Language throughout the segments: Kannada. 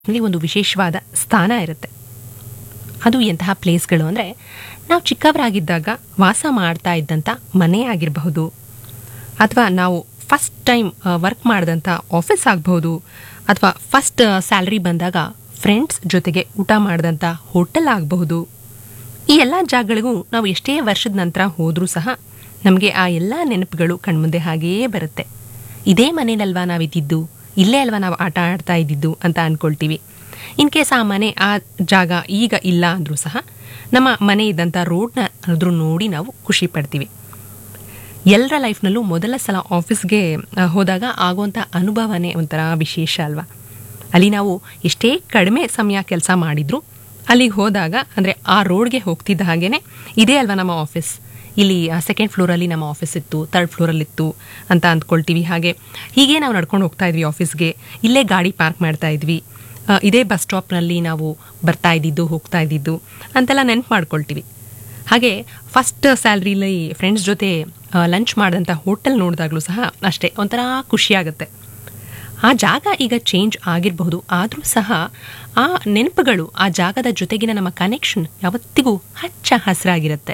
ಅಲ್ಲಿ ಒಂದು ವಿಶೇಷವಾದ ಸ್ಥಾನ ಇರುತ್ತೆ ಅದು ಎಂತಹ ಪ್ಲೇಸ್ಗಳು ಅಂದರೆ ನಾವು ಚಿಕ್ಕವರಾಗಿದ್ದಾಗ ವಾಸ ಮಾಡ್ತಾ ಇದ್ದಂಥ ಮನೆ ಆಗಿರಬಹುದು ಅಥವಾ ನಾವು ಫಸ್ಟ್ ಟೈಮ್ ವರ್ಕ್ ಮಾಡಿದಂಥ ಆಫೀಸ್ ಆಗಬಹುದು ಅಥವಾ ಫಸ್ಟ್ ಸ್ಯಾಲ್ರಿ ಬಂದಾಗ ಫ್ರೆಂಡ್ಸ್ ಜೊತೆಗೆ ಊಟ ಮಾಡಿದಂಥ ಹೋಟೆಲ್ ಆಗಬಹುದು ಈ ಎಲ್ಲ ಜಾಗಗಳಿಗೂ ನಾವು ಎಷ್ಟೇ ವರ್ಷದ ನಂತರ ಹೋದರೂ ಸಹ ನಮಗೆ ಆ ಎಲ್ಲ ನೆನಪುಗಳು ಕಣ್ಮುಂದೆ ಹಾಗೆಯೇ ಬರುತ್ತೆ ಇದೇ ಮನೇಲಲ್ವಾ ನಾವಿದ್ದಿದ್ದು ಇಲ್ಲೇ ಅಲ್ವಾ ನಾವು ಆಟ ಆಡ್ತಾ ಇದ್ದಿದ್ದು ಅಂತ ಅಂದ್ಕೊಳ್ತೀವಿ ಇನ್ ಕೇಸ್ ಆ ಮನೆ ಆ ಜಾಗ ಈಗ ಇಲ್ಲ ಅಂದರೂ ಸಹ ನಮ್ಮ ಮನೆ ಇದ್ದಂಥ ರೋಡ್ನ ಆದರೂ ನೋಡಿ ನಾವು ಖುಷಿ ಪಡ್ತೀವಿ ಎಲ್ಲರ ಲೈಫ್ನಲ್ಲೂ ಮೊದಲ ಸಲ ಆಫೀಸ್ಗೆ ಆ, ಹೋದಾಗ ಆಗುವಂಥ ಅನುಭವನೇ ಒಂಥರ ವಿಶೇಷ ಅಲ್ವಾ ಅಲ್ಲಿ ನಾವು ಎಷ್ಟೇ ಕಡಿಮೆ ಸಮಯ ಕೆಲಸ ಮಾಡಿದ್ರು ಅಲ್ಲಿಗೆ ಹೋದಾಗ ಅಂದರೆ ಆ ರೋಡ್ಗೆ ಹೋಗ್ತಿದ್ದ ಹಾಗೇನೆ ಇದೇ ಅಲ್ವಾ ನಮ್ಮ ಆಫೀಸ್ ಇಲ್ಲಿ ಸೆಕೆಂಡ್ ಫ್ಲೋರಲ್ಲಿ ನಮ್ಮ ಆಫೀಸ್ ಇತ್ತು ತರ್ಡ್ ಫ್ಲೋರಲ್ಲಿ ಇತ್ತು ಅಂತ ಅಂದ್ಕೊಳ್ತೀವಿ ಹಾಗೆ ಹೀಗೆ ನಾವು ನಡ್ಕೊಂಡು ಹೋಗ್ತಾ ಇದ್ವಿ ಆಫೀಸ್ಗೆ ಇಲ್ಲೇ ಗಾಡಿ ಪಾರ್ಕ್ ಮಾಡ್ತಾ ಇದ್ವಿ ಆ, ಇದೇ ಬಸ್ ಸ್ಟಾಪ್ನಲ್ಲಿ ನಾವು ಬರ್ತಾ ಇದ್ದಿದ್ದು ಹೋಗ್ತಾ ಇದ್ದಿದ್ದು ಅಂತೆಲ್ಲ ನೆನ್ಪು ಮಾಡ್ಕೊಳ್ತೀವಿ ಹಾಗೆ ಫಸ್ಟ್ ಸ್ಯಾಲ್ರಿಲಿ ಫ್ರೆಂಡ್ಸ್ ಜೊತೆ ಲಂಚ್ ಮಾಡಿದಂಥ ಹೋಟೆಲ್ ನೋಡಿದಾಗಲೂ ಸಹ ಅಷ್ಟೇ ಒಂಥರ ಖುಷಿಯಾಗುತ್ತೆ ಆ ಜಾಗ ಈಗ ಚೇಂಜ್ ಆಗಿರಬಹುದು ಆದರೂ ಸಹ ಆ ನೆನಪುಗಳು ಆ ಜಾಗದ ಜೊತೆಗಿನ ನಮ್ಮ ಕನೆಕ್ಷನ್ ಯಾವತ್ತಿಗೂ ಹಚ್ಚ ಹಸಿರಾಗಿರುತ್ತೆ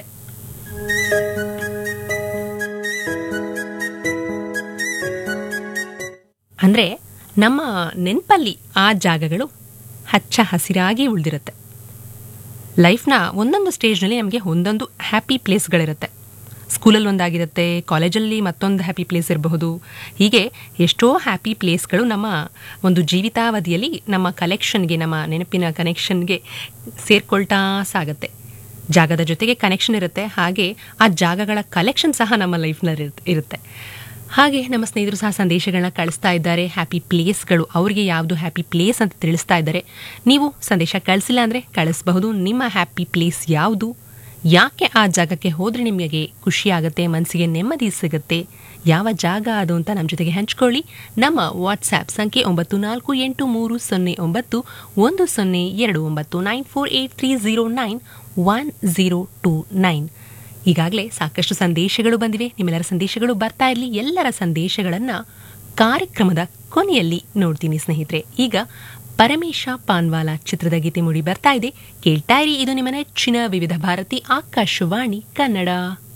ಅಂದರೆ ನಮ್ಮ ನೆನಪಲ್ಲಿ ಆ ಜಾಗಗಳು ಹಚ್ಚ ಹಸಿರಾಗಿ ಉಳಿದಿರುತ್ತೆ ಲೈಫ್ನ ಒಂದೊಂದು ಸ್ಟೇಜ್ನಲ್ಲಿ ನಮಗೆ ಒಂದೊಂದು ಹ್ಯಾಪಿ ಪ್ಲೇಸ್ಗಳಿರುತ್ತೆ ಸ್ಕೂಲಲ್ಲಿ ಒಂದಾಗಿರುತ್ತೆ ಕಾಲೇಜಲ್ಲಿ ಮತ್ತೊಂದು ಹ್ಯಾಪಿ ಪ್ಲೇಸ್ ಇರಬಹುದು ಹೀಗೆ ಎಷ್ಟೋ ಹ್ಯಾಪಿ ಪ್ಲೇಸ್ಗಳು ನಮ್ಮ ಒಂದು ಜೀವಿತಾವಧಿಯಲ್ಲಿ ನಮ್ಮ ಕಲೆಕ್ಷನ್ಗೆ ನಮ್ಮ ನೆನಪಿನ ಕನೆಕ್ಷನ್ಗೆ ಸೇರ್ಕೊಳ್ತಾ ಸಾಗುತ್ತೆ ಜಾಗದ ಜೊತೆಗೆ ಕನೆಕ್ಷನ್ ಇರುತ್ತೆ ಹಾಗೆ ಆ ಜಾಗಗಳ ಕಲೆಕ್ಷನ್ ಸಹ ನಮ್ಮ ಲೈಫ್ನಲ್ಲಿ ಇರುತ್ತೆ ಹಾಗೆ ನಮ್ಮ ಸ್ನೇಹಿತರು ಸಹ ಸಂದೇಶಗಳನ್ನ ಕಳಿಸ್ತಾ ಇದ್ದಾರೆ ಹ್ಯಾಪಿ ಪ್ಲೇಸ್ಗಳು ಅವರಿಗೆ ಯಾವುದು ಹ್ಯಾಪಿ ಪ್ಲೇಸ್ ಅಂತ ತಿಳಿಸ್ತಾ ಇದ್ದಾರೆ ನೀವು ಸಂದೇಶ ಕಳಿಸಿಲ್ಲ ಅಂದರೆ ಕಳಿಸಬಹುದು ನಿಮ್ಮ ಹ್ಯಾಪಿ ಪ್ಲೇಸ್ ಯಾವುದು ಯಾಕೆ ಆ ಜಾಗಕ್ಕೆ ಹೋದರೆ ನಿಮಗೆ ಖುಷಿ ಆಗುತ್ತೆ ಮನಸ್ಸಿಗೆ ನೆಮ್ಮದಿ ಸಿಗುತ್ತೆ ಯಾವ ಜಾಗ ಅದು ಅಂತ ನಮ್ಮ ಜೊತೆಗೆ ಹಂಚ್ಕೊಳ್ಳಿ ನಮ್ಮ ವಾಟ್ಸ್ಆ್ಯಪ್ ಸಂಖ್ಯೆ ಒಂಬತ್ತು ನಾಲ್ಕು ಎಂಟು ಮೂರು ಸೊನ್ನೆ ಒಂಬತ್ತು ಒಂದು ಸೊನ್ನೆ ಎರಡು ಒಂಬತ್ತು nine four eight three zero nine one zero two nine ಈಗಾಗಲೇ ಸಾಕಷ್ಟು ಸಂದೇಶಗಳು ಬಂದಿವೆ ನಿಮ್ಮೆಲ್ಲರ ಸಂದೇಶಗಳು ಬರ್ತಾ ಇರಲಿ ಎಲ್ಲರ ಸಂದೇಶಗಳನ್ನು ಕಾರ್ಯಕ್ರಮದ ಕೊನೆಯಲ್ಲಿ ನೋಡ್ತೀನಿ ಸ್ನೇಹಿತರೆ ಈಗ ಪರಮೇಶ ಪಾನ್ವಾಲ ಚಿತ್ರದ ಗೀತೆ ಮೂಡಿ ಬರ್ತಾ ಇದೆ ಕೇಳ್ತಾ ಇರಿ ಇದು ನಿಮ್ಮ ನೆಚ್ಚಿನ ವಿವಿಧ ಭಾರತಿ ಆಕಾಶವಾಣಿ ಕನ್ನಡ